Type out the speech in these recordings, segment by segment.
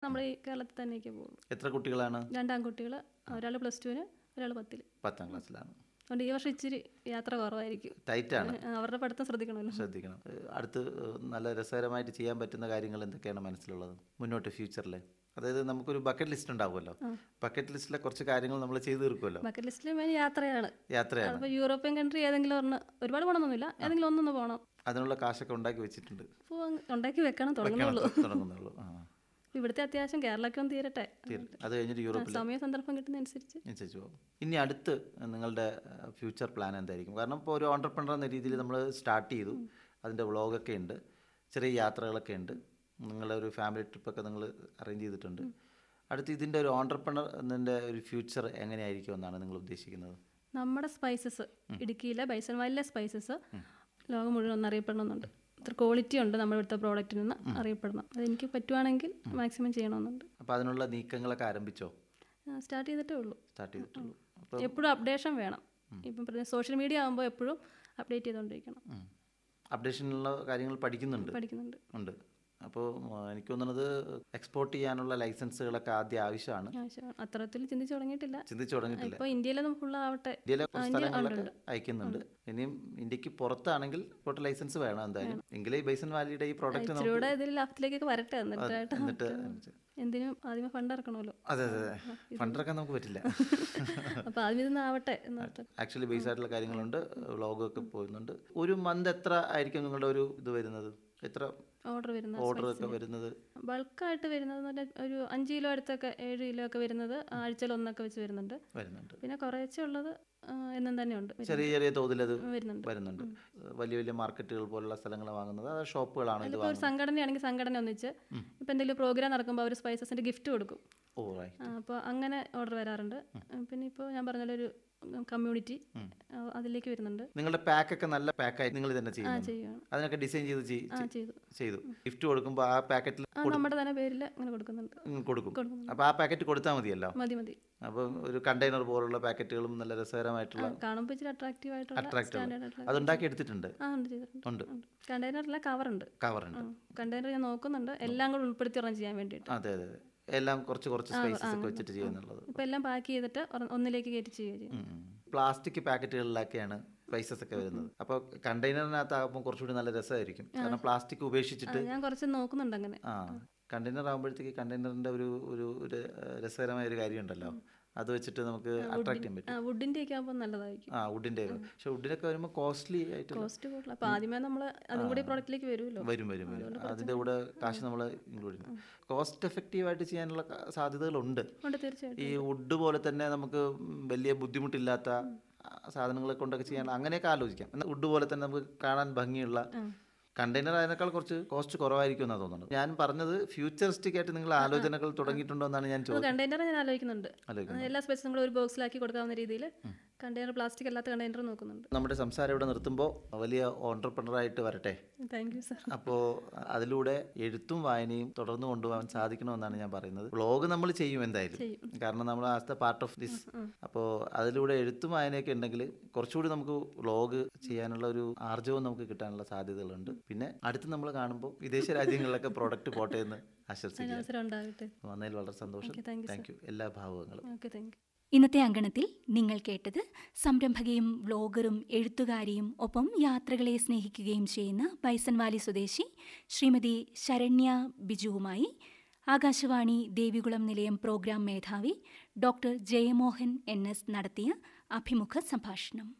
നമ്മുടെ ഈ കേരളത്തിൽ തന്നെയൊക്കെ പോകുള്ളൂ എത്ര കുട്ടികളാണ് രണ്ടാൺകുട്ടികൾ ഒരാൾ പ്ലസ് ടുവിന് ഒരാൾ പത്തിൽ പത്താം ക്ലാസ്സിലാണ് അതുകൊണ്ട് ഈ വർഷം ഇച്ചിരി യാത്ര കുറവായിരിക്കും ടൈറ്റാണ് ആ, അവരുടെ പഠിത്തം ശ്രദ്ധിക്കണമല്ലോ ശ്രദ്ധിക്കണം ഏഹ് അടുത്ത് ഏഹ് നല്ല രസകരമായിട്ട് ചെയ്യാൻ പറ്റുന്ന കാര്യങ്ങൾ എന്തൊക്കെയാണ് മനസ്സിലുള്ളത് മുന്നോട്ട് ഫ്യൂച്ചറിൽ അതായത് നമുക്കൊരു ബക്കറ്റ് ലിസ്റ്റ് ഉണ്ടാവുമല്ലോ ബക്കറ്റ് ലിസ്റ്റിലെ കുറച്ച് കാര്യങ്ങൾ നമ്മൾ ചെയ്തു തീർക്കുമല്ലോ ബക്കറ്റ് ലിസ്റ്റിൽ മെയിൻ യാത്രയാണ് യാത്രയാണ് അപ്പോൾ യൂറോപ്യൻ കൺട്രി ഏതെങ്കിലും ഒരെണ്ണം ഒരുപാട് പോകണമെന്നൊന്നുമില്ല ഏതെങ്കിലും ഒന്നൊന്ന് പോകണം അതിനുള്ള കാശൊക്കെ ഉണ്ടാക്കി വെച്ചിട്ടുണ്ട് അപ്പോൾ ഉണ്ടാക്കി വെക്കണം തുടങ്ങുന്നുള്ളൂ തുടങ്ങുന്നുള്ളൂ ആ ഇവിടുത്തെ അത്യാവശ്യം കേരളമൊക്കെ ഒന്ന് തീരട്ടെ തീർ- അത് കഴിഞ്ഞിട്ട് യൂറോപ്പിൽ സമയ സന്ദർഭം കിട്ടുന്നതനുസരിച്ച് അനുസരിച്ച് പോകും ഇനി അടുത്ത് നിങ്ങളുടെ ഫ്യൂച്ചർ പ്ലാൻ എന്തായിരിക്കും കാരണം ഇപ്പോൾ ഒരു ഓണ്ടർപ്രണർ എന്ന രീതിയിൽ നമ്മൾ സ്റ്റാർട്ട് ചെയ്തു അതിൻ്റെ വ്ളോഗൊക്കെ ഉണ്ട് ചെറിയ യാത്രകളൊക്കെ ഉണ്ട് നിങ്ങളുടെ ഒരു ഫാമിലി ട്രിപ്പൊക്കെ നിങ്ങൾ അറേഞ്ച് ചെയ്തിട്ടുണ്ട് അടുത്ത് ഇതിൻ്റെ ഒരു ഓണ്ടർപ്രണർ എന്നതിൻ്റെ ഒരു ഫ്യൂച്ചർ എങ്ങനെയായിരിക്കും എന്നാണ് നിങ്ങൾ ഉദ്ദേശിക്കുന്നത് നമ്മുടെ സ്പൈസസ് ഇടുക്കിയിലെ ബൈസൺവാലിലെ സ്പൈസസ് ലോകം മുഴുവൻ ഒന്ന് അറിയപ്പെടണമെന്നുണ്ട് ഇത്ര ക്വാളിറ്റി ഉണ്ട് നമ്മുടെ ഇവിടുത്തെ പ്രോഡക്റ്റിൽ നിന്ന് അറിയപ്പെടണം അതെനിക്ക് പറ്റുവാണെങ്കിൽ മാക്സിമം ചെയ്യണമെന്നുണ്ട് അപ്പോൾ അതിനുള്ള നീക്കങ്ങളൊക്കെ ആരംഭിച്ചോ സ്റ്റാർട്ട് ചെയ്തിട്ടേ ഉള്ളൂ സ്റ്റാർട്ട് ചെയ്തിട്ടുള്ളൂ അപ്പോൾ എപ്പോഴും അപ്ഡേഷൻ വേണം ഇപ്പം സോഷ്യൽ മീഡിയ ആകുമ്പോൾ എപ്പോഴും അപ്ഡേറ്റ് ചെയ്തുകൊണ്ടിരിക്കണം അപ്ഡേഷനുള്ള കാര്യങ്ങൾ പഠിക്കുന്നുണ്ട് പഠിക്കുന്നുണ്ട് ഉണ്ട് അപ്പോൾ എനിക്ക് തോന്നുന്നത് എക്സ്പോർട്ട് ചെയ്യാനുള്ള ലൈസൻസുകളൊക്കെ ആദ്യം ആവശ്യമാണ് ആവശ്യമാണ് അത്തരത്തിൽ ചിന്തിച്ച് തുടങ്ങിയിട്ടില്ല ചിന്തിച്ചു തുടങ്ങിയിട്ടില്ല ഇപ്പോൾ ഇന്ത്യയിലെ ഫുള്ളാവട്ടെ ഇന്ത്യയിലെ കുറച്ച് സ്ഥലങ്ങളിലൊക്കെ അയക്കുന്നുണ്ട് ഇനിയും ഇന്ത്യക്ക് പുറത്താണെങ്കിൽ ഇപ്പോട്ട് ലൈസൻസ് വേണം എന്തായാലും എങ്കിലേ ഈ ബൈസൺ വാലിയുടെ ഈ പ്രോഡക്റ്റ് നമുക്ക് ഇച്ചിരൂടെ ഇതിൽ ലാഭത്തിലേക്കൊക്കെ വരട്ടെ എന്നിട്ടായിട്ട് എന്നിട്ട് എന്തിനും ആദ്യമേ ഫണ്ട് ഇറക്കണമല്ലോ അതെ അതെ അതെ ഫണ്ടിറക്കാൻ നമുക്ക് പറ്റില്ല അപ്പോൾ ആദ്യം ഇതൊന്നും ആവട്ടെ എന്നോർത്ത് ആക്ച്വലി ബേസ് ആയിട്ടുള്ള കാര്യങ്ങളുണ്ട് വ്ളോഗൊക്കെ പോകുന്നുണ്ട് ഒരു മന്ത് എത്ര ആയിരിക്കും നിങ്ങളുടെ ഒരു ഇത് വരുന്നത് എത്ര ഓർഡർ വരുന്ന ഓർഡർ ഒക്കെ വരുന്നത് ബൾക്കായിട്ട് വരുന്നത് എന്ന് പറഞ്ഞാൽ ഒരു അഞ്ച് കിലോ അടുത്തൊക്കെ ഏഴ് കിലോ ഒക്കെ വരുന്നത് ആഴ്ചയിൽ ഒന്നൊക്കെ വെച്ച് വരുന്നുണ്ട് വരുന്നുണ്ട് പിന്നെ കുറേശ്ശെ ഉള്ളത് ആ, എന്നും തന്നെ ഉണ്ട് ചെറിയ ചെറിയ തോതിൽ അത് വരുന്നുണ്ട് വരുന്നുണ്ട് വലിയ വലിയ മാർക്കറ്റുകൾ പോലുള്ള സ്ഥലങ്ങൾ വാങ്ങുന്നത് അത് ഷോപ്പുകളാണ് ഇത് ഇപ്പോൾ ഒരു സംഘടനയാണെങ്കിൽ സംഘടന ഒന്നിച്ച് ഇപ്പോൾ എന്തെങ്കിലും പ്രോഗ്രാം നടക്കുമ്പോൾ അവർ സ്പൈസസിൻ്റെ ഗിഫ്റ്റ് കൊടുക്കും ഓ റൈറ്റ് ആ, അപ്പോൾ അങ്ങനെ ഓർഡർ വരാറുണ്ട് പിന്നെ ഇപ്പോൾ ഞാൻ പറഞ്ഞ പോലെ ഒരു കമ്മ്യൂണിറ്റി അതിലേക്ക് വരുന്നുണ്ട് നിങ്ങളുടെ പാക്കൊക്കെ നല്ല പാക്കായി നിങ്ങൾ തന്നെ ആ ചെയ്യുന്നു ചെയ്യുകയാണ് അതിനൊക്കെ ഡിസൈൻ ചെയ്ത് ചെയ്- ആ ചെയ്തു ചെയ്തു ഗിഫ്റ്റ് കൊടുക്കുമ്പോൾ ആ പാക്കറ്റിൽ ആ നമ്മുടെ തന്നെ പേരിൽ അങ്ങനെ കൊടുക്കുന്നുണ്ട് കൊടുക്കും കൊടുക്കുന്നുണ്ട്. അപ്പോൾ ആ പാക്കറ്റ് കൊടുത്താൽ മതിയല്ലോ മതി മതി അപ്പം ഒരു കണ്ടെയ്നർ പോലുള്ള പാക്കറ്റുകളും നല്ല രസകരമായിട്ടുള്ള കാണുമ്പോൾ ഇച്ചിരി അട്രാക്റ്റീവ് ആയിട്ടുള്ള അട്രാക്റ്റീവ് സ്റ്റാൻഡേർഡ് ആയിട്ടുള്ള അത് ഉണ്ടാക്കി എടുത്തിട്ടുണ്ട് ആ ഉണ്ട് ചെയ്തിട്ടുണ്ട് ഉണ്ട് കണ്ടെയ്നറിലെ കവറുണ്ട് കവറുണ്ട് കണ്ടെയ്നർ ഞാൻ നോക്കുന്നുണ്ട് എല്ലാം കൂടെ ഉൾപ്പെടുത്തി ഒരെണ്ണം ചെയ്യാൻ വേണ്ടിയിട്ട് അതെ അതെ അതെ എല്ലാം കുറച്ച് കുറച്ച് സ്പേസസ് ഒക്കെ വെച്ചിട്ട് ചെയ്യുന്നുള്ളത് ഇപ്പം എല്ലാം പാക്ക് ചെയ്തിട്ട് ഒരെ- ഒന്നിലേക്ക് കയറ്റി ചെയ്യുക ചെയ്യും പ്ലാസ്റ്റിക് പാക്കറ്റുകളിലൊക്കെയാണ് സ്പൈസസ് ഒക്കെ വരുന്നത് അപ്പോൾ കണ്ടെയ്നറിനകത്താകുമ്പോൾ കുറച്ചുകൂടി നല്ല രസമായിരിക്കും കാരണം പ്ലാസ്റ്റിക് ഉപേക്ഷിച്ചിട്ട് ഞാൻ കുറച്ച് നോക്കുന്നുണ്ട് അങ്ങനെ ആ കണ്ടെയ്നർ ആകുമ്പോഴത്തേക്ക് കണ്ടെയ്നറിന്റെ ഒരു ഒരു ഒരു ഏഹ്, രസകരമായ ഒരു കാര്യമുണ്ടല്ലോ അത് വെച്ചിട്ട് നമുക്ക് അട്രാക്ട് ചെയ്യാൻ പറ്റും ആ വുഡിൻ്റെ ഒക്കെ ആകുമ്പോൾ നല്ലതായിരിക്കും ആ വുഡിന്റെ പക്ഷെ വുഡിനൊക്കെ വരുമ്പോൾ കോസ്റ്റ്ലി ആയിട്ട് കോസ്റ്റ് കൂടുതൽ അപ്പോൾ ആദ്യമേ നമ്മൾ അതും കൂടി പ്രോഡക്റ്റിലേക്ക് വരുമല്ലോ വരും വരും വരും അതിന്റെ കൂടെ കാശ് നമ്മൾ ഇൻക്ലൂഡ് ചെയ്യും കോസ്റ്റ് എഫക്റ്റീവ് ആയിട്ട് ചെയ്യാനുള്ള ക- സാധ്യതകളുണ്ട് ഉണ്ട് തീർച്ചയായിട്ടും ഈ വുഡ് പോലെ തന്നെ നമുക്ക് വലിയ ബുദ്ധിമുട്ടില്ലാത്ത ആ, സാധനങ്ങളെ കൊണ്ടൊക്കെ ചെയ്യാൻ അങ്ങനെയൊക്കെ ആലോചിക്കാം എന്നാൽ വുഡ് പോലെ തന്നെ നമുക്ക് കാണാൻ ഭംഗിയുള്ള കണ്ടെയ്നർ അതിനേക്കാൾ കുറച്ച് കോസ്റ്റ് കുറവായിരിക്കും എന്നാണ് തോന്നുന്നത് ഞാൻ പറഞ്ഞത് ഫ്യൂച്ചറിസ്റ്റിക് ആയിട്ട് നിങ്ങൾ ആലോചനകൾ തുടങ്ങിയിട്ടുണ്ടോ എന്നാണ് ഞാൻ ചോദിച്ചത് കണ്ടെയ്നർ ഞാൻ ആലോചിക്കുന്നുണ്ട് ആലോചിക്കുന്നത്. എല്ലാ സ്പേസും കൂടെ ഒരു ബോക്സിലാക്കി കൊടുക്കാവുന്ന രീതിയിൽ കണ്ടെയ്നർ പ്ലാസ്റ്റിക് അല്ലാത്ത കണ്ടെയ്നർ നോക്കുന്നുണ്ട് നമ്മുടെ സംസാരം ഇവിടെ നിർത്തുമ്പോൾ വലിയ ഓണ്ടർപ്രണറായിട്ട് വരട്ടെ താങ്ക് യു സർ അപ്പോൾ അതിലൂടെ എഴുത്തും വായനയും തുടർന്ന് കൊണ്ടുപോകാൻ സാധിക്കണമെന്നാണ് ഞാൻ പറയുന്നത് വ്ളോഗ് നമ്മൾ ചെയ്യും എന്തായാലും കാരണം നമ്മൾ as the part of this അപ്പോൾ അതിലൂടെ എഴുത്തും വായനയൊക്കെ ഉണ്ടെങ്കിൽ കുറച്ചുകൂടി നമുക്ക് വ്ളോഗ് ചെയ്യാനുള്ള ഒരു ആർജവും നമുക്ക് കിട്ടാനുള്ള സാധ്യതകളുണ്ട് പിന്നെ അടുത്ത് നമ്മൾ കാണുമ്പോൾ വിദേശ രാജ്യങ്ങളിലൊക്കെ പ്രോഡക്റ്റ് പോട്ടെ എന്ന് ആശംസിക്കുക അവസരം ഉണ്ടാകട്ടെ വന്നതിൽ വളരെ സന്തോഷം Okay, thank you, thank you എല്ലാ ഭാവുകങ്ങളും ഓക്കെ താങ്ക് യു ഇന്നത്തെ അങ്കണത്തിൽ നിങ്ങൾ കേട്ടത് സംരംഭകയും വ്ലോഗറും എഴുത്തുകാരിയും ഒപ്പം യാത്രകളെ സ്നേഹിക്കുകയും ചെയ്യുന്ന ബൈസൺവാലി സ്വദേശി ശ്രീമതി ശരണ്യ ബിജുവുമായി ആകാശവാണി ദേവികുളം നിലയം പ്രോഗ്രാം മേധാവി ഡോക്ടർ ജയമോഹൻ എൻ എസ് നടത്തിയ അഭിമുഖ സംഭാഷണം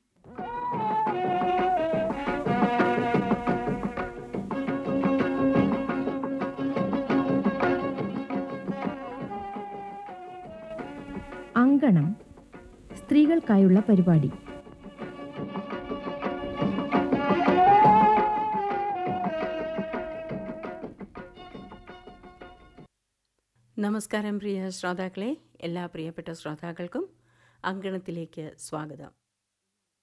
അങ്കണം സ്ത്രീകൾക്കായുള്ള പരിപാടി നമസ്കാരം പ്രിയ ശ്രോതാക്കളെ എല്ലാ പ്രിയപ്പെട്ട ശ്രോതാക്കൾക്കും അങ്കണത്തിലേക്ക് സ്വാഗതം